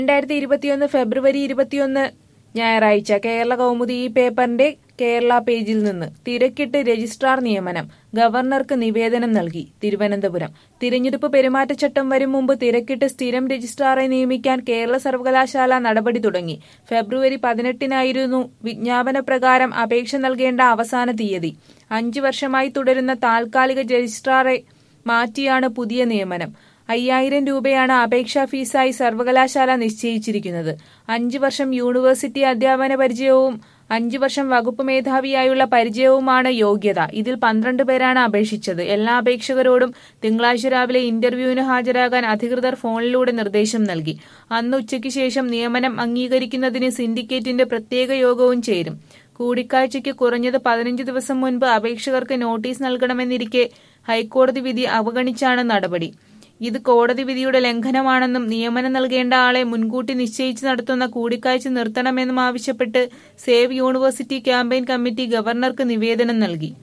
രണ്ടായിരത്തി ഇരുപത്തിയൊന്ന് ഫെബ്രുവരി ഇരുപത്തിയൊന്ന് ഞായറാഴ്ച കേരള കൗമുദി ഈ പേപ്പറിന്റെ കേരള പേജിൽ നിന്ന് തിരക്കിട്ട് രജിസ്ട്രാർ നിയമനം ഗവർണർക്ക് നിവേദനം നൽകി തിരുവനന്തപുരം തിരഞ്ഞെടുപ്പ് പെരുമാറ്റച്ചട്ടം വരും മുമ്പ് തിരക്കിട്ട് സ്ഥിരം രജിസ്ട്രാറെ നിയമിക്കാൻ കേരള സർവകലാശാല നടപടി തുടങ്ങി ഫെബ്രുവരി പതിനെട്ടിനായിരുന്നു വിജ്ഞാപന പ്രകാരം അപേക്ഷ നൽകേണ്ട അവസാന തീയതി അഞ്ചു വർഷമായി തുടരുന്ന താൽക്കാലിക രജിസ്ട്രാറെ മാറ്റിയാണ് പുതിയ നിയമനം അയ്യായിരം രൂപയാണ് അപേക്ഷാ ഫീസായി സർവകലാശാല നിശ്ചയിച്ചിരിക്കുന്നത് അഞ്ചു വർഷം യൂണിവേഴ്സിറ്റി അധ്യാപന പരിചയവും അഞ്ചു വർഷം വകുപ്പ് മേധാവിയായുള്ള പരിചയവുമാണ് യോഗ്യത ഇതിൽ പന്ത്രണ്ട് പേരാണ് അപേക്ഷിച്ചത് എല്ലാ അപേക്ഷകരോടും തിങ്കളാഴ്ച രാവിലെ ഇന്റർവ്യൂവിന് ഹാജരാകാൻ അധികൃതർ ഫോണിലൂടെ നിർദ്ദേശം നൽകി അന്ന് ഉച്ചയ്ക്ക് ശേഷം നിയമനം അംഗീകരിക്കുന്നതിന് സിൻഡിക്കേറ്റിന്റെ പ്രത്യേക യോഗവും ചേരും കൂടിക്കാഴ്ചയ്ക്ക് കുറഞ്ഞത് പതിനഞ്ച് ദിവസം മുൻപ് അപേക്ഷകർക്ക് നോട്ടീസ് നൽകണമെന്നിരിക്കെ ഹൈക്കോടതി വിധി അവഗണിച്ചാണ് നടപടി ഇത് കോടതി വിധിയുടെ ലംഘനമാണെന്നും നിയമനം നൽകേണ്ട ആളെ മുൻകൂട്ടി നിശ്ചയിച്ച് നടത്തുന്ന കൂടിക്കാഴ്ച നിർത്തണമെന്നും ആവശ്യപ്പെട്ട് സേവ് യൂണിവേഴ്സിറ്റി ക്യാമ്പയിൻ കമ്മിറ്റി ഗവർണർക്ക് നിവേദനം നൽകി